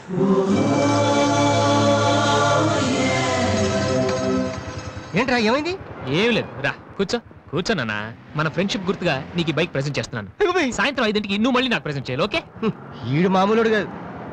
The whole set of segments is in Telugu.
ఏంట్రా ఏమైంది ఏం లేదు రా కూర్చో కూర్చో నాన్న మన ఫ్రెండ్షిప్ గుర్తుగా నీకు ఈ బైక్ ప్రెజెంట్ చేస్తున్నాను సాయంత్రం ఐదింటికి నువ్వు మళ్ళీ నాకు ప్రెజెంట్ చేయాలి ఓకే ఈడు మామూలుడు కాదు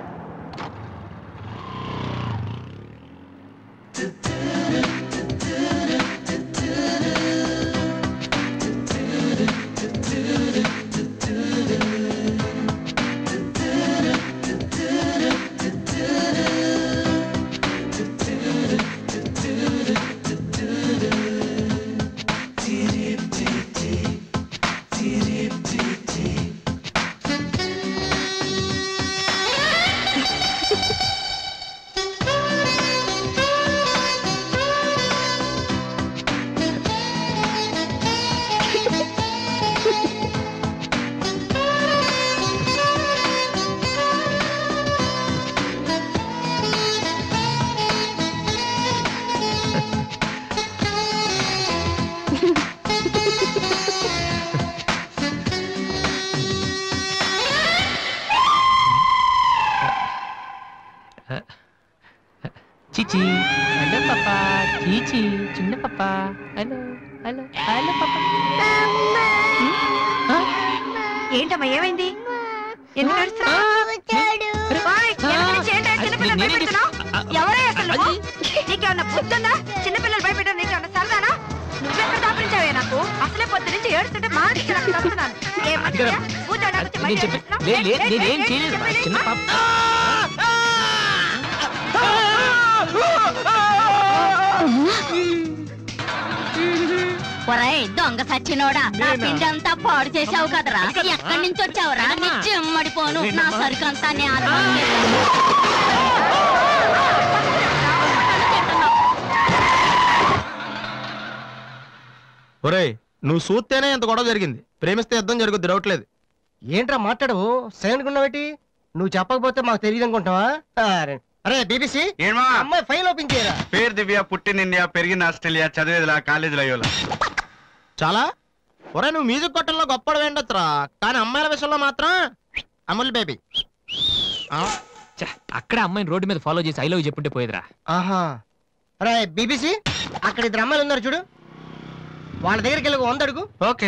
చీచి హలో పాపా చీచి చిన్న పాపా హలో హలో హలో పాపా ఏంటమ్మా ఏమైంది ఎందుకు ఏడుస్తున్నావ్? ఓయ్, వెనక నుంచి ఏంటా చిన్నపిల్లలు భయపెడుతున్నావ్? ఎవరే అసలు నువ్వు? నీకేమన్నా బుద్ధుందా చిన్నపిల్లలు భయపెట్టడం నీకేమన్నా సరదానా నువ్వెక్కడ దాపించావే నాకు అసలే పొద్దు నుంచి ఏడుస్తుంటే మా నుంచి నాకు తప్పుతున్నాను ఏం మంచిదా? కూర్చోడానికి వచ్చి మళ్ళీ నేను చెప్పి ఏడుస్తున్నావ్? లే లే ఏయ్, ఏయ్, నేనేం ఏయ్, చేయలేదు చెప్పేది? చిన్న పాప ఒరేయ్ దొంగ సచ్చినోడా నా నేనా? పిండి అంతా పాడు చేసావు కదరా అది కదా. ఎక్కడి నుంచి వచ్చావురా నీ నేనమ్మా. చెమ్మడిపోను నా నేనమ్మా. సరుకంతా నే ఒరేయ్ నువ్వు చూస్తేనే ఇంత గొడవ జరిగింది ప్రేమిస్తే యుద్ధం జరుగుద్ది డౌట్ లేదు ఏంట్రా మాట్లాడవు సైలెంట్ ఉన్నావేటి నువ్వు చెప్పకపోతే మాకు తెలియదు అనుకుంటావా అరే, అరే బీబీసీ ఏమా అమ్మాయి ఫైల్ ఓపెన్ చేయరా పేరు దివ్య పుట్టిన ఇండియా పెరిగిన ఆస్ట్రేలియా చదివేదిలా కాలేజీలో అయ్యోలా చాలా ఒరే నువ్వు మ్యూజిక్ కొట్టంలో గొప్పడు వేండొచ్చురా కానీ అమ్మాయిల విషయంలో మాత్రం అమూల్ బేబీ ఛ, అక్కడ అమ్మాయిని రోడ్డు మీద ఫాలో చేసి ఐ లవ్ చెప్పుంటే పోయేదిరా ఆహా అరే బీబీసీ అక్కడ ఇద్దరు అమ్మాయిలు ఉన్నారు చూడు వాళ్ళ దగ్గరికి వెళ్ళి ఒక వంద అడుగు okay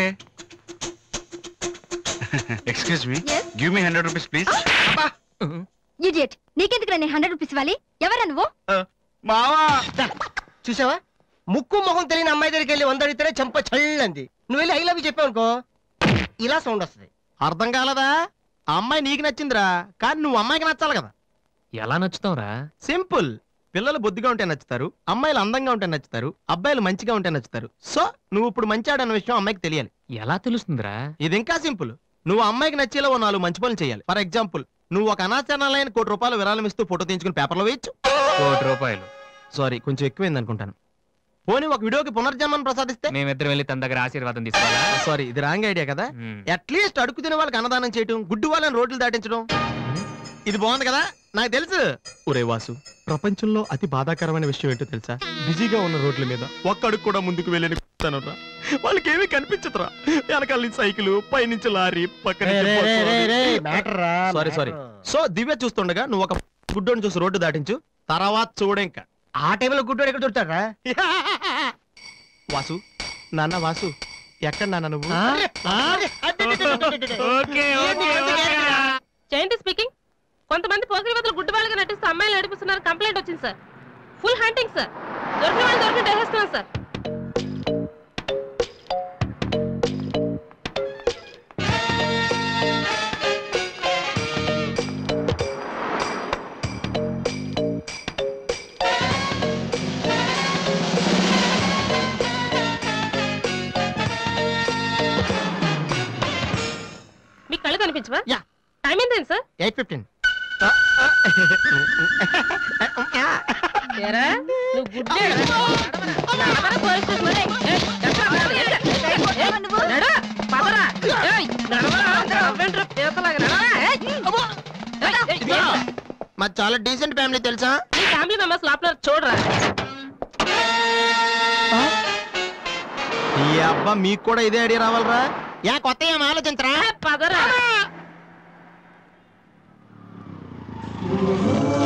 excuse me give me hundred rupees please idiot నీకెందుకు నేను హండ్రెడ్ రూపీస్ ఇవ్వాలి ఎవరా నువ్వు మావా చూసావా ముక్కు మొహం తెలియని అమ్మాయి దగ్గరికి వెళ్ళి వంద అడిగితేనే చెంప చల్లంది నువ్వు వెళ్ళి ఐ లవ్ చెప్పావు అనుకో ఇలా సౌండ్ వస్తుంది అర్థం కాలదా ఆ అమ్మాయి నీకు నచ్చిందిరా కానీ నువ్వు అమ్మాయికి నచ్చాలి కదా ఎలా నచ్చుతావురా సింపుల్ పిల్లలు బొద్దుగా ఉంటే నచ్చుతారు అమ్మాయిలు అందంగా ఉంటే నచ్చుతారు అబ్బాయిలు మంచిగా ఉంటే నచ్చుతారు సో నువ్వు ఇప్పుడు మంచాడన్న విషయం అమ్మాయికి తెలియాలి ఎలా తెలుస్తుందిరా ఇది ఇంకా సింపుల్ నువ్వు అమ్మాయికి నచ్చేలా ఓ నాలుగు మంచి పనులు చేయాలి ఫర్ ఎగ్జాంపుల్ నువ్వు ఒక అనాచరణలైన కోటి రూపాయలు విరాళం ఇస్తూ ఫోటో తీయించుకుని పేపర్లో వేయచ్చు కోటి రూపాయలు సారీ కొంచెం ఎక్కువైంది అనుకుంటాను పోనీ ఒక వీడియోకి పునర్జన్మను ప్రసాదిస్తే మేమిద్దరం వెళ్ళి తన దగ్గర ఆశీర్వాదం తీసుకోవాలా సారీ ఇది రాంగ్ ఐడియా కదా మ్మ్. అట్లీస్ట్ అడుగు తినే వాళ్ళకి అన్నదానం చేయటం గుడ్డు వాళ్ళని రోడ్లు దాటించడం ఇది బాగుంది కదా నాకు తెలుసు ఒరే వాసు ప్రపంచంలో అతి బాధాకరమైన విషయం ఏంటో తెలుసా బిజీగా ఉన్న రోడ్ల మీద ఒక్క అడుగు కూడా ముందుకు వెళ్ళని కూర్చున్నానురా. వాళ్ళకి ఏమీ కనిపించదురా వెనకాల నుంచి సైకిల్ పైనుంచి లారీ పక్కన సారీ సారీ సో దివ్య చూస్తుండగా నువ్వు ఒక గుడ్డోని చూసి రోడ్డు దాటించు తర్వాత చూడ ఇంకా ఆ టైంలో గుడ్డోడు ఎక్కడ దొరుకుతాడా వాసు నాన్న వాసు ఎక్కడ నాన్న నువ్వు జయంతి స్పీకింగ్ కొంతమంది పోకిరి వదలు గుడ్డి వాళ్ళగా నటిస్తూ అమ్మాయిలు నడిపిస్తున్నారు కంప్లైంట్ వచ్చింది సార్ ఫుల్ హంటింగ్ సార్ దొరికిన వాళ్ళు దొరికిన వేసేస్తున్నాం సార్ మీ కళ్ళు కనిపించవా యా. టైం ఎంత సార్ ఎయిట్ ఫిఫ్టీన్ ఏరా నువ్వు గుడ్డే నడవరా పోలీస్ స్టేషన్ మరి. ఏయ్, ఎక్కడా పోవాలి? ఏంటి? ఏయ్, నడు, పదరా. ఏయ్, నడవరా. నడవండ్రా, పీతలాగా నడవరా. ఏయ్, అబ్బో. ఏయ్, ఏయ్, ఇదిగో, ఏంట్రా? మాది చాలా డీసెంట్ ఫ్యామిలీ తెలుసా మీ ఫ్యామిలీ మెంబర్స్ లోపల చూడరా ఈ అబ్బా మీకు కూడా ఇదే ఐడియా రావాలరా యా కొత్త ఏం ఆలోచించరా పదరా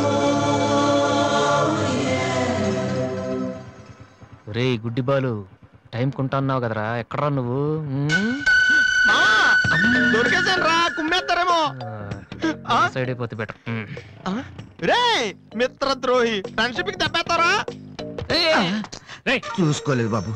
రే గుడ్డి బాలు టైం కొంటున్నావు కదరా ఎక్కడరా నువ్వు ఉమ్? దొరికేసాను రా కుమ్మేస్తారేమో ఆ, సైడ్ అయిపోతే బెటర్ రే మిత్రద్రోహి ఫ్రెండ్షిప్ కి దెబ్బేస్తారా చూసుకోలేదు బాబు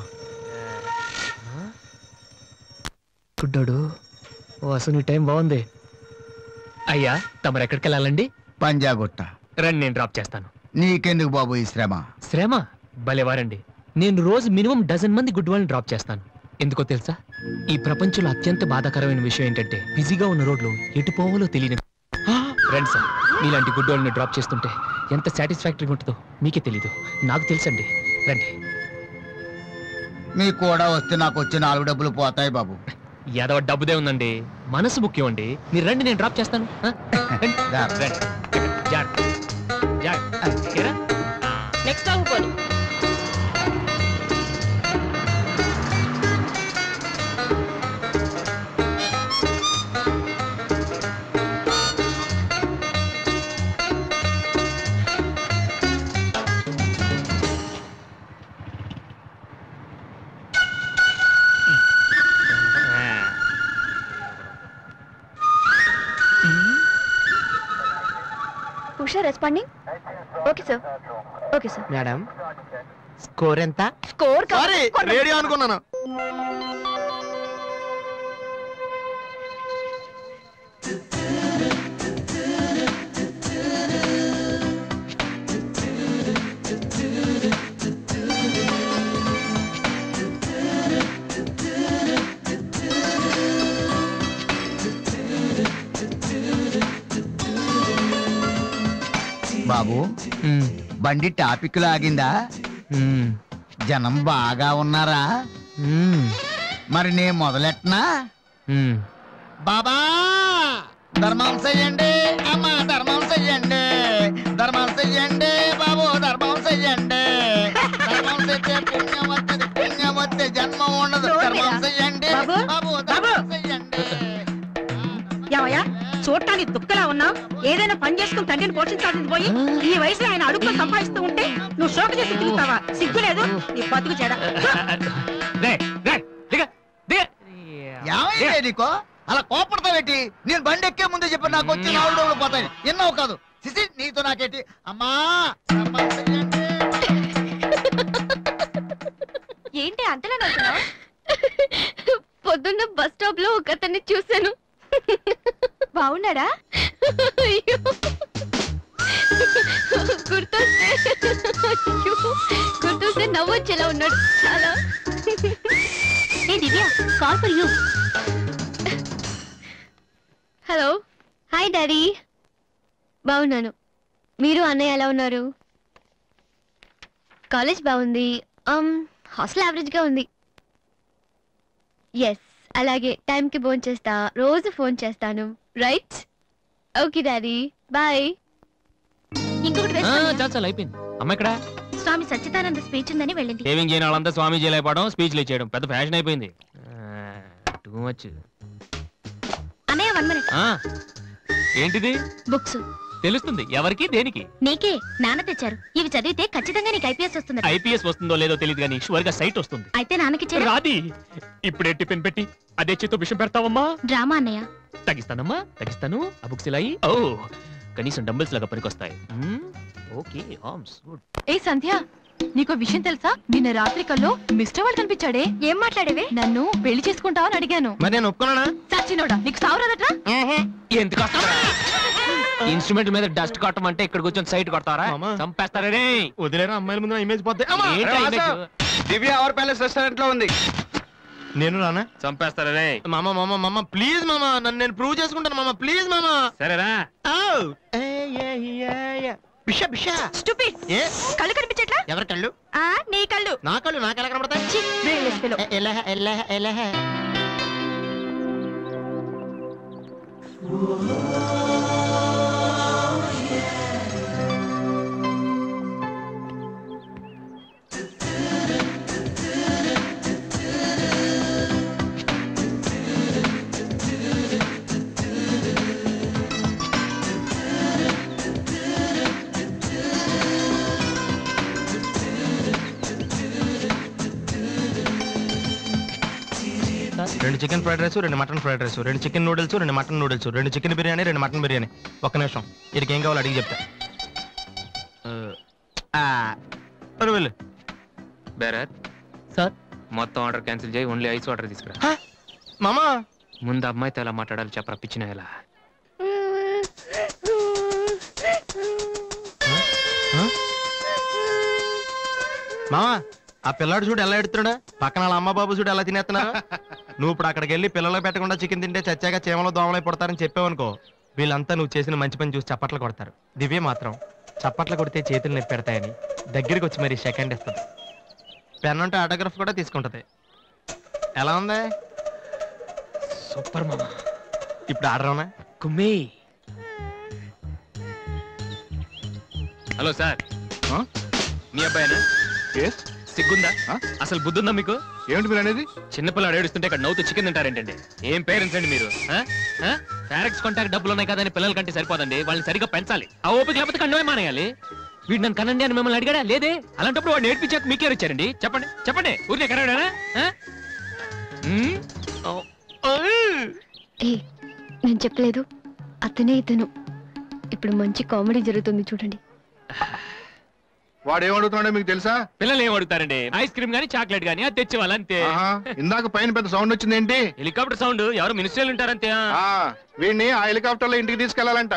గుడ్డాడు ఓ అసలు నీ టైం బాగుంది అయ్యా తమరు ఎక్కడికి వెళ్ళాలండి పంజాగుట్ట రండి నేను డ్రాప్ చేస్తాను నీకెందుకు బాబు ఈ శ్రమ శ్రమ భలేవారండి నేను రోజు మినిమం డజన్ మంది గుడ్ వాళ్ళని డ్రాప్ చేస్తాను ఎందుకో తెలుసా ఈ ప్రపంచంలో అత్యంత బాధాకరమైన విషయం ఏంటంటే బిజీగా ఉన్న రోడ్లు ఎటు పోవాలో తెలియని రండి సార్ మీలాంటి గుడ్ వాళ్ళని డ్రాప్ చేస్తుంటే ఎంత సాటిస్ఫాక్టరీగా ఉంటుందో మీకే తెలీదు నాకు తెలుసండి రండి మీకు కూడా వస్తే నాకు వచ్చే నాలుగు డబ్బులు పోతాయి బాబు యాదవ డబ్బుదే ఉందండి మనసు ముఖ్యం అండి మీరు రండి నేను డ్రాప్ చేస్తాను ఆ? రండి. రా. రండి. జాగ్రత్త. జాగ్రత్త. ఓకేనా? నెక్స్ట్ స్టాప్ పోనీ Usha responding okay sir okay sir madam score ఎంత స్కోర్ సారీ రేడియో అనుకున్నాను బాబు మ్మ్. బండి టాపిక్ లాగిందా మ్మ్. జనం బాగా ఉన్నారా మ్మ్. మరి నేను మొదలెట్టనా మ్మ్. బాబా ధర్మం చెయ్యండి అమ్మా ధర్మం చెయ్యండి ధర్మం చెయ్యండి బాబు ధర్మం చెయ్యండి ధర్మం చేస్తే పుణ్యం వస్తుంది పుణ్యం వస్తే జన్మ ఉండదు ధర్మం చెయ్యండి బాబు, బాబు ధర్మం చెయ్యండి ఏమయ్యా చూడటానికి దుక్కలా ఉన్నావు ఏదైనా పని చేసుకుని తండ్రిని పోషించాల్సింది పోయి ఈ వయసులో ఆయన అడుగులు సంపాదిస్తూ ఉంటే నువ్వు షోక చేసి తిరుగుతావా సిగ్గు లేదు నీ బతుకు చెడ రే, రే, దిగ, దిగ. ఏమైంది నీకో అలా కోపడతావేటి నేను బండి ఎక్కే ముందే చెప్పి నాకు వచ్చి నాలుగు రోజులు పోతాయి ఎన్నో కాదు సిసి నీతో నాకేటి అమ్మా ధర్మం చెయ్యండి ఏంటి అంతలా నవ్వుతున్నావు పొద్దున్న బస్ స్టాప్ లో ఒక అతన్ని చూశాను బాగున్నాడా అయ్యో. గుర్తొస్తే అయ్యో. గుర్తొస్తే నవ్వొచ్చేలా ఉన్నాడు చాలా ఏ Divya call for you hello hi daddy బాగున్నాను మీరు అన్నయ్య ఎలా ఉన్నారు కాలేజ్ బాగుంది um, హాస్టల్ యావరేజ్ గా ఉంది ఎస్ అలాగే టైంకి ఫోన్ చేస్తా రోజు ఫోన్ చేస్తాను రైట్ ఓకే డాడీ బాయ్ ఇంకొకటి ఆ, వేసుకోండి. చాలు చాలు అయిపోయింది అమ్మ ఇక్కడ స్వామి సచ్చిదానంద స్పీచ్ ఉందని వెళ్ళింది సేవింగ్ చేయని వాళ్ళంతా స్వామీజీలు అయిపోవడం స్పీచ్లు ఇచ్చేయడం పెద్ద ఫ్యాషన్ అయిపోయింది టూ మచ్ అన్నయ్య వన్ మినిట్ ఏంటిది బుక్స్ తెలుస్తుంది ఎవరికి దేనికి నీకే నాన్న తెచ్చారు ఇవి చదివితే ఖచ్చితంగా నీకు ఐపీఎస్ వస్తుంది ఐపీఎస్ వస్తుందో లేదో తెలియదు కానీ షువర్ గా సైట్ వస్తుంది అయితే నాన్నకిచ్చారా రాది ఇప్పుడే టిఫిన్ పెట్టి అదే చేతో విషయం పెడతావమ్మా డ్రామా అన్నయ్య తగ్గిస్తానమ్మా తగ్గిస్తాను ఆ బుక్స్ ఇలా అయ్యి. ఓ కనీసం డంబుల్స్ లాగా పనికొస్తాయి మ్మ్. ఓకే ఆర్మ్స్ గుడ్ ఏ సంధ్య నీకో విషయం తెలుసా నిన్న రాత్రి కల్లో మిస్టర్ వాళ్ళు కనిపించాడే ఏం మాట్లాడేవే నన్ను పెళ్లి చేసుకుంటావని అడిగాను మరి నేను ఒప్పుకున్నానా సచ్చినోడా నీకు సావరాదట్రా ఎందుకు ఇన్స్ట్రుమెంట్ మీద డస్ట్ కొట్టమంటే ఇక్కడ కూర్చొని సైట్ కొడతారా మామా. చంపేస్తారా రే వదిలేరా అమ్మాయిల ముందు ఇమేజ్ పోతే ఏంట్రా రే, image? Vasu. Divya our palace restaurant లో ఉంది నేను రానా చంపేస్తారా రే మామ మామ మామ ప్లీజ్ మామ నన్ను నేను ప్రూవ్ చేసుకుంటాను మామ ప్లీజ్ మామ సరేరా బిష బిష స్టూపిడ్ ఏ కళ్ళు కనిపించట్లా ఎవరి కళ్ళు ఆ నీ కళ్ళు నా కళ్ళు నాకు ఎలా కనబడతాయి ఛీ, brainless fellow. ఎ- ఎలహ ఎలహ ఎలహ రెండు చికెన్ ఫ్రైడ్ రైస్ రెండు మటన్ ఫ్రైడ్ రైస్ రెండు చికెన్ నూడిల్స్ రెండు మటన్ నూడిల్స్ రెండు చికెన్ బిర్యానీ రెండు మటన్ బిర్యానీ ఒక్క నిమిషం వీడికి ఏం కావాలో అడిగి చెప్తా ఆ, సరే వెళ్ళు బేరర్ సార్ మొత్తం ఆర్డర్ క్యాన్సిల్ చేయి ఓన్లీ ఐస్ వాటర్ తీసుకురా మామా ముందు అమ్మాయితో ఎలా మాట్లాడాలి చెప్పరా పిచ్చిన ఎలా మామా ఆ పిల్లాడు చూడు ఎలా ఎడుతున్నాడా పక్కన వాళ్ళ అమ్మ బాబు చూడు ఎలా తినేస్తున్నాడు నువ్వు ఇప్పుడు అక్కడికి వెళ్ళి పిల్లలు పెట్టకుండా చికెన్ తింటే చచ్చాక చీమలో దోమలై పడతారని చెప్పావనుకో వీళ్ళంతా నువ్వు చేసిన మంచి పని చూసి చప్పట్లు కొడతారు దివ్య మాత్రం చప్పట్లు కొడితే చేతులు నొప్పి పెడతాయని దగ్గరికి వచ్చి మరి సెకండ్ ఇస్తుంది పెన్ అంటే ఆటోగ్రాఫ్ కూడా తీసుకుంటది ఎలా ఉంది సూపర్ మామా ఇప్పుడు ఆర్డర్ అవునా కుమ్మి హలో సార్ మీ అబ్బాయినా సిగ్గుందా అసలు బుద్ధుందా మీకు ఏమిటి మీరు అనేది చిన్నపిల్లడు ఏడుస్తుంటే ఇక్కడ నవ్వుతూ చికెన్ తింటారేంటండి ఏం పేరెంట్స్ అండి మీరు ఫారెక్స్ కాంటాక్ట్ డబ్బులు ఉన్నాయి కదని పిల్లల కంటే సరిపోదండి వాళ్ళని సరిగ్గా పెంచాలి ఆ ఓపిక లేకపోతే కండమే మానేయాలి వీడు నన్ను కనండి అని మిమ్మల్ని అడిగాడా లేదే అలాంటప్పుడు వాడు నేర్పించాక మీకే వచ్చారండి చెప్పండి చెప్పండి ఊరినే కనడానా ఏ నేను చెప్పలేదు అతనే ఇతను ఇప్పుడు మంచి కామెడీ జరుగుతుంది చూడండి వాడు ఏమడుగుతున్నాడో మీకు తెలుసా పిల్లలు ఏం అడుగుతారండి ఐస్ క్రీమ్ గానీ చాక్లెట్ గానీ అది తెచ్చేవాళ్ళు అంతే ఆహా, ఇందాక పైన పెద్ద సౌండ్ వచ్చింది ఏంటి హెలికాప్టర్ సౌండ్ ఎవరు మినిస్టర్లు ఉంటారంతే ఆ, వీడిని ఆ హెలికాప్టర్ లో ఇంటికి తీసుకెళ్లాలంట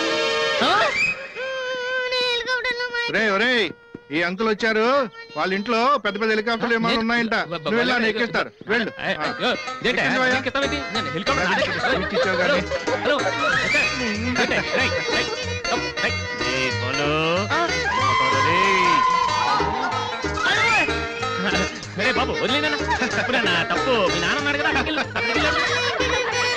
రే ఒరే ఈ అంకుల్ వచ్చారు వాళ్ళ ఇంట్లో పెద్ద పెద్ద హెలికాప్టర్లు ఏమైనా ఉన్నాయంట నువ్వు వెళ్ళి ఆయన ఎక్కిస్తారు వెళ్ళు ఆ. ఎక్కించవయ్యా. హెలికాప్టర్ ఎక్కించావు కానీ. హలో ఏంటే? రేయ్, రేయ్, కమ్, రేయ్. ఏయ్, బోలు. రేయ్. రే బాబు వదిలేనా తప్పు నాన్న తప్పు మీ నాన్న ఉన్నాడు కదా అక్కడికి వెళ్ళు, అక్కడికి వెళ్ళు.